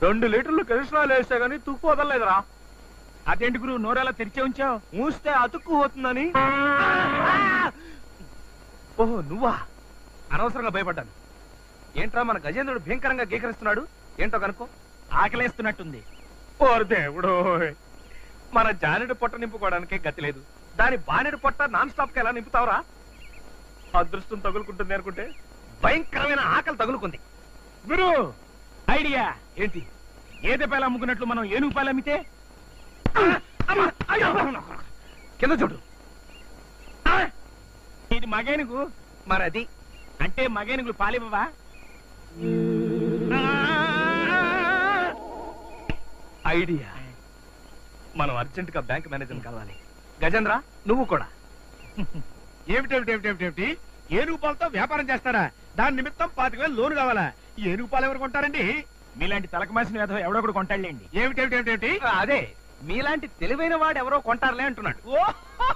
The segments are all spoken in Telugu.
రెండు లీటర్లు కృష్ణాలు వేస్తే గానీ తుక్కు వదలలేదురా అదేంటి గురు నోరేలా తెరిచే ఉంచావు మూస్తే అతుక్కు పోతుందని ఓహో నువ్వా అనవసరంగా భయపడ్డాను ఏంట్రా మన గజేంద్రుడు భయంకరంగా గీకరిస్తున్నాడు ఏంటో కనుక్కో ఆకలేస్తున్నట్టుంది ఓరు దేవుడు మన జానెడు పొట్ట నింపుకోవడానికే గతి లేదు దాని బానెడు పొట్ట నాన్ స్టాప్ గా ఎలా నింపుతావురా అదృష్టం తగులుకుంటుంది అనుకుంటే భయంకరమైన ఆకలి తగులుకుంది గురు ఐడియా ఏంటి ఏదే పాలు అమ్ముకున్నట్లు మనం ఏనుగు పాలు అమ్మితే అమ్మా! అయ్యో! కింద చూడు ఇది మగేనుగు మరి అది అంటే మగేనుగులు పాలివ్వవా ఐడియా మనం అర్జెంట్ గా బ్యాంక్ మేనేజర్ కలవాలి గజేంద్ర నువ్వు కూడా ఏమిటేమిటేమిటేమిటి ఏనుగు పాలతో వ్యాపారం చేస్తారా దాని నిమిత్తం పాతిక వేలు లోను కావాలా ఈ ఏనుగు పాలు ఎవరు కొంటారండి మీలాంటి తలకమాసిన వేధం ఎవడో కూడా కొంటాడులేండి ఏమిటేమిటేమిటి అదే మీలాంటి తెలివైన వాడు ఎవరో కొంటారులే అంటున్నాడు ఓ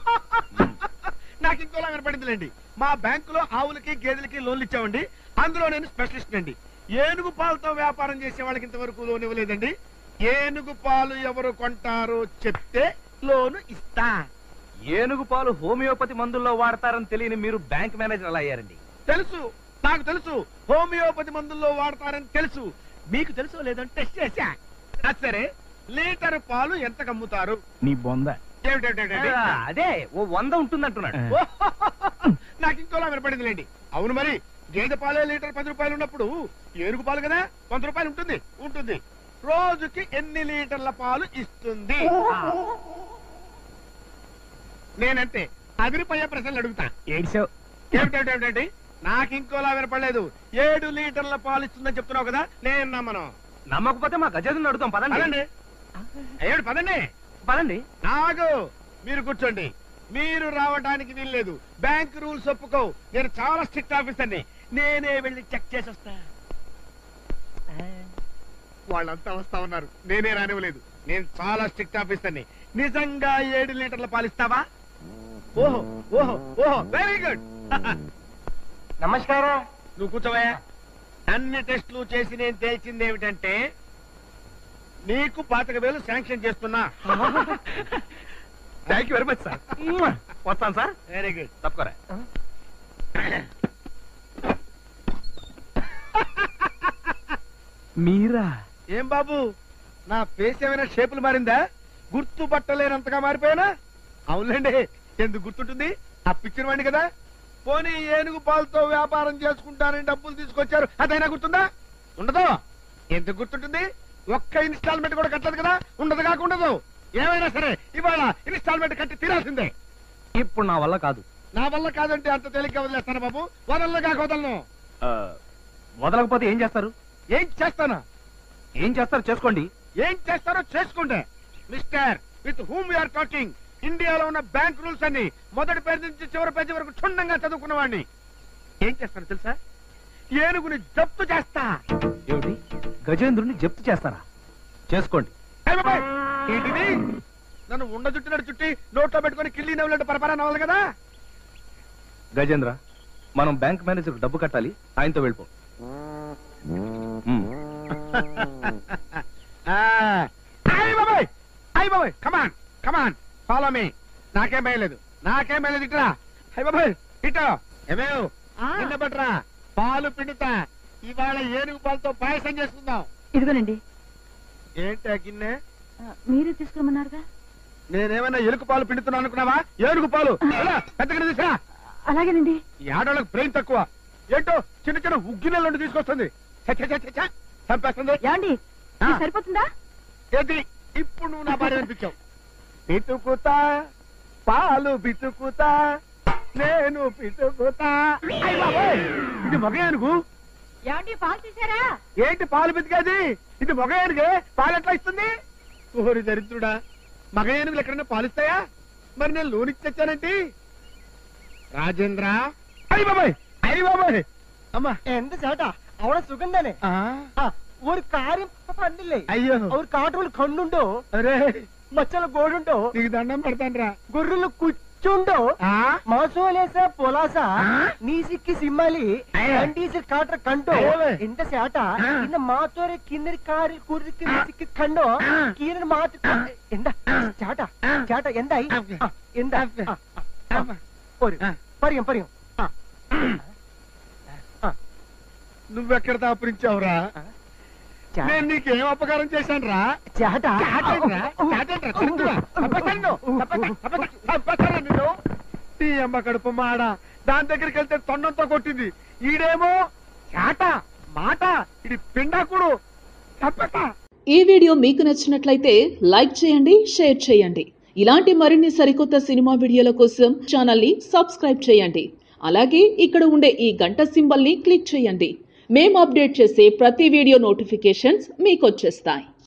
నాకు ఇంకోలా వినపడిందిలేండి మా బ్యాంకులో ఆవులకి గేదెలకి లోన్లు ఇచ్చామండి అందులో నేను స్పెషలిస్ట్ అండి ఏనుగు పాలతో వ్యాపారం చేసే వాళ్ళకి ఇంతవరకు లోన్ ఇవ్వలేదండి ఏనుగు పాలు ఎవరు కొంటారో చెప్తే లోను ఇస్తా ఏనుగు పాలు హోమియోపతి మందుల్లో వాడతారని తెలియని మీరు బ్యాంక్ మేనేజర్ అలా అయ్యారండి తెలుసు నాకు తెలుసు హోమియోపతి మందుల్లో వాడతారని తెలుసు మీకు తెలుసో లేదని టెస్ట్ చేశా అది సరే లీటర్ పాలు ఎంత కమ్ముతారు నీ బొంద ఏమిటేమిటేమిటి? ఆ, అదే ఓ వంద ఉంటుంది అంటున్నాడు ఓ, నాకు ఇంకోలా వినపడింది లేండి అవును మరి గేదె పాలే లీటర్ పది రూపాయలు ఉన్నప్పుడు ఏనుగు పాలు కదా వంద రూపాయలు ఉంటుంది ఉంటుంది రోజుకి ఎన్ని లీటర్ల పాలు ఇస్తుంది నేనంతే అదిరిపోయే ప్రశ్నలు అడుగుతా ఏడిసావు ఏమిటేమిటేమిటండి నాకు ఇంకోలా వినపడలేదు ఏడు లీటర్ల పాలు ఇస్తుందని చెప్తున్నావు కదా నేను నమ్మను నమ్మకపోతే మా గజేంద్రుని అడుగుతాం పదండి పదండి ఏడు పదండి పదండి నాగు మీరు కూర్చోండి మీరు రావడానికి వీల్లేదు బ్యాంక్ రూల్స్ ఒప్పుకో నేను చాలా స్ట్రిక్ట్ ఆఫీసర్ని నేనే వెళ్ళి చెక్ చేసి వస్తా వాళ్ళంతా వస్తా ఉన్నారు నేనే రానివ్వలేదు నేను చాలా స్ట్రిక్ట్ ఆఫీసర్ని నిజంగా ఏడు లీటర్ల పాలిస్తావా ఓహో ఓహో ఓహో వెరీ గుడ్ నమస్కారం నువ్వు కూర్చోవా అన్ని టెస్టులు చేసి నేను తేల్చింది ఏమిటంటే నీకు పాతిక వేలు శాంక్షన్ చేస్తున్నా thank you very much sir వస్తాను సార్ వెరీ గుడ్ తప్పుకోరా మీరా ఏం బాబు నా ఫేస్ ఏమైనా షేపులు మారిందా గుర్తు పట్టలేనంతగా మారిపోయానా అవునండి ఎందుకు గుర్తుంటుంది ఆ పిక్చర్ వాడిని కదా పోనీ ఏనుగు పాలతో వ్యాపారం చేసుకుంటానని డబ్బులు తీసుకొచ్చారు అదైనా గుర్తుందా ఉండదు ఎందుకు గుర్తుంటుంది ఒక్క ఇన్స్టాల్మెంట్ కూడా కట్టదు కదా ఉండదు కాక ఉండదు ఏమైనా సరే ఇవాళ ఇన్స్టాల్మెంట్ కట్టి తీరాల్సిందే ఇప్పుడు నా వల్ల కాదు నా వల్ల కాదంటే అంత తేలిక వదిలేస్తాను బాబు వదలను కాక వదలను ఆ, వదలకపోతే ఏం చేస్తారు ఏం చేస్తానా ఏం చేస్తారు చేసుకోండి ఏం చేస్తారో చేసుకోండి mister with whom you are talking ఇండియాలో ఉన్న బ్యాంక్ రూల్స్ అన్ని మొదటి పేరు నుంచి చివరి పేజీ వరకు క్షుణ్ణంగా చదువుకున్నవాడిని ఏం చేస్తాను తెలుసా ఏనుగుని జప్తు చేస్తా ఏమిటి గజేంద్రుని జప్తు చేస్తారా చేసుకోండి అయ్ బాబాయ్, ఏంటిది నన్ను ఉండ చుట్టినట్టు చుట్టి నోట్లో పెట్టుకొని కిల్లి నవ్వులంటే పరపరా నవ్వాలి కదా గజేంద్ర మనం బ్యాంక్ మేనేజర్ డబ్బు కట్టాలి ఆయనతో వెళ్ళిపో మ్మ్. అయ్య బాబాయ్ అయ్య బాబాయ్ కమాన్ కమాన్ ఫాలో మీ నాకేం భయలేదు నాకేం భయలేదు ఇట్రా అయ్య బాబాయ్ ఇటో ఏమేవ్ నిన్న బట్రా పాలు పిండుతా ఇవాళ ఏనుగు పాలతో పాయసం చేసుకుందాం ఇదిగోనండి ఏంటి ఆ గిన్నె ఆ, మీరే తీసుకురమ్మన్నారుగా నేనేమైనా ఎలుక పాలు పిండుతున్నా అనుకున్నావా ఏనుగు పాలు ఎలా? పెద్ద గిన్నె తీసుకురా అలాగేనండి ఈ ఆడవాళ్ళకి బ్రెయిన్ తక్కువ ఏంటో చిన్న చిన్న ఉగ్గినెల నుండి తీసుకొస్తుంది ఛ, ఛ, ఛ, ఛ, ఛ. చంపేస్తుంది ఏమండి ఆ. ఇది సరిపోతుందా ఏంటి ఇప్పుడు నువ్వు నా భార్య అనిపించావు పితుకుతా పాలు పితుకుతా నేను పితుకుతా అయ్ బాబోయ్, ఇది మగ ఏనుగు ఏమండి పాలు తీసారా ఏంటి పాలు పితికేది ఇది మగ ఏనుగే పాలు ఎట్లా ఇస్తుంది ఓరి దరిద్రుడా మగ ఏనుగులు ఎక్కడైనా పాలిస్తాయా మరి నేను లోనికి తెచ్చానంటే రాజేంద్ర అయ్యి బాబాయ్ అయ్యి బాబాయ్ అమ్మా എന്ത് ചേട്ടാ അവിടെ സുഖം തന്നെ ఆ, ആ ഒരു കാര്യം പണ്ടില്ലേ అయ్యో ഒരു കാട്ടുകൾ കണ്ണുണ്ടോ అరే మచ్చల గోడుండో నీకు దండం పెడతాను రా గొర్రెలు కుచ్చు చుండు ఆ? మాసోలేసా పొలాసా நீ சிக்கி சிம்மலி ஐயா. கண்டீசில் காட்டுற கண்டோ ஐயோவே. இந்த சேட்டா ஆ. இந்த மாத்தோர கிண்ணறி காரில் குறுக்கு மிசிக்கு கண்டோ ஆ. கீரன் மாத்து ఎండ ചേട്ടാ ആ. ചേട്ടാ എന്തായി ഓക്കേ. ആ, എന്താ ഓക്കേ. ആ, ആ, ആ. പോരും ఆ. പറയും പറയും ആ. ఆ. నువ్వెక్కడ దాపురించావురా చా- నేను నీకేం అపకారం చేశాను రా ചേട്ടാ నీ అమ్మ కడుపు మాడ దాని దగ్గరికి వెళ్తే తొండంతో కొట్టింది ఈడేమో చాట మాట ఇది పిండాకుడు తప్పక ఈ వీడియో మీకు నచ్చినట్లయితే లైక్ చేయండి షేర్ చేయండి ఇలాంటి మరిన్ని సరికొత్త సినిమా వీడియోల కోసం ఛానల్ని సబ్స్క్రైబ్ చేయండి అలాగే ఇక్కడ ఉండే ఈ గంట సింబల్ని క్లిక్ చేయండి మేము అప్డేట్ చేసే ప్రతి వీడియో నోటిఫికేషన్స్ మీకు వచ్చేస్తాయి